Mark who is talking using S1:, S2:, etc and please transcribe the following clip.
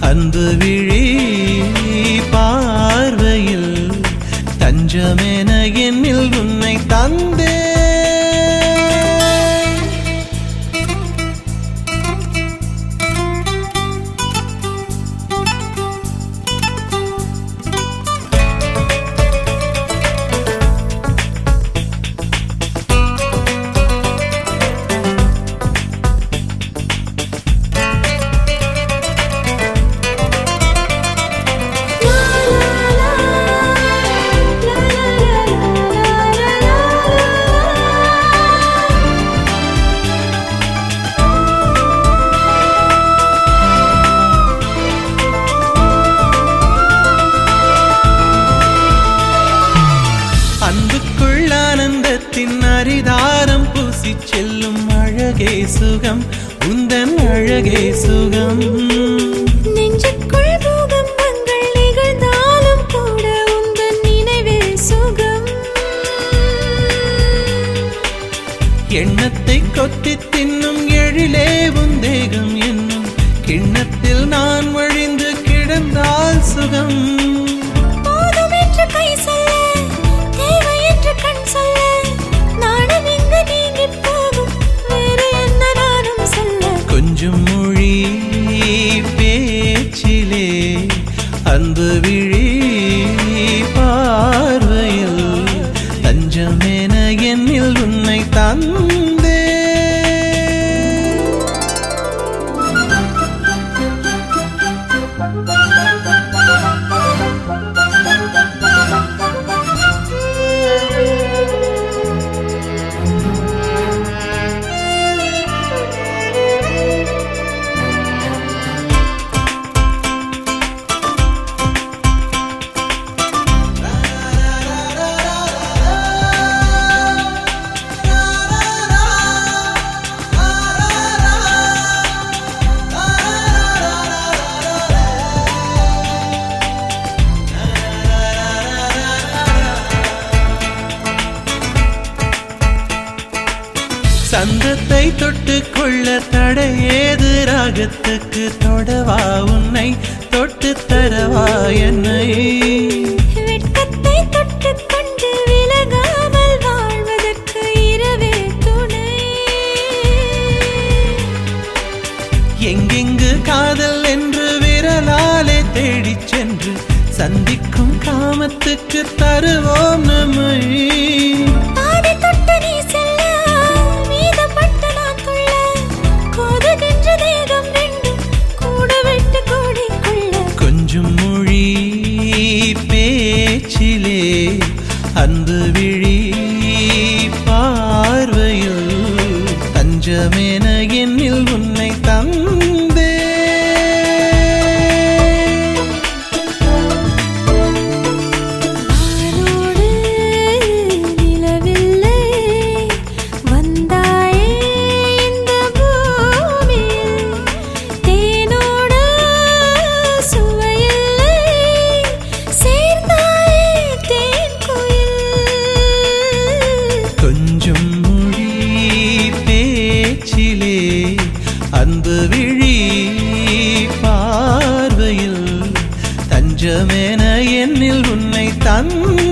S1: அன்பு விழி பார்வையில் தஞ்சமென என்னில் உன்னை தந்தே அன்புக்குள் ஆனந்தத்தின் அரிதாரம் பூசி செல்லும் அழகே சுகம் உந்தன் அழகே சுகம்
S2: நெஞ்சுக்குள் பூகம்பங்கள் நிகழ்ந்தாலும் கூட உந்தன் நினைவே சுகம்
S1: எண்ணத்தை கொத்தி தின்னும் எழிலே உந்தேகம் என்னும் கிண்ணத்தில் நான் வழிந்து கிடந்தால் சுகம்
S2: போதும் என்று கை சொல்ல தேவை என்று கண் சொல்ல நானும் இங்கு நீங்கிப் போகும் வேறு என்ன நானும் சொல்ல
S1: கொஞ்சம் மொழி பேச்சிலே அன்பு விழி பார்வையில் தஞ்சமென என்னில் உன்னை தந்தே சந்தத்தை தொட்டு கொள்ள தடையேது ராகத்துக்கு தொடவா உன்னை தொட்டு தரவா என்னை
S2: வெட்கத்தை தொட்டுக் கொண்டு விலகாமல் வாழ்வதற்கு இரவே துணை
S1: எங்கெங்கு காதல் என்று விரலாலே தேடிச் சென்று சந்திக்கும் காமத்துக்கு தருவோம் நம்மை
S2: பாதி தொட்டு நீ செல்ல மீதப்பட்டு நான் துள்ள கோதுகின்ற தேகம் ரெண்டும் கூட விட்டு கூடிக்கொள்ள
S1: கொஞ்சம் மொழி பேச்சிலே அன்பு விழி பார்வையில் தஞ்சமென என்னில் உன்னை தந்தே
S2: வானோடு நிலவில்லை வந்தாயே இந்த பூமியில் தேனோடு சுவையில்லை சேர்ந்தாயே தேன்
S1: கொஞ்சம் மொழி பேச்சிலே அன்பு விழி பார்வையில் தஞ்சமென என்னில் உன்னை தந்த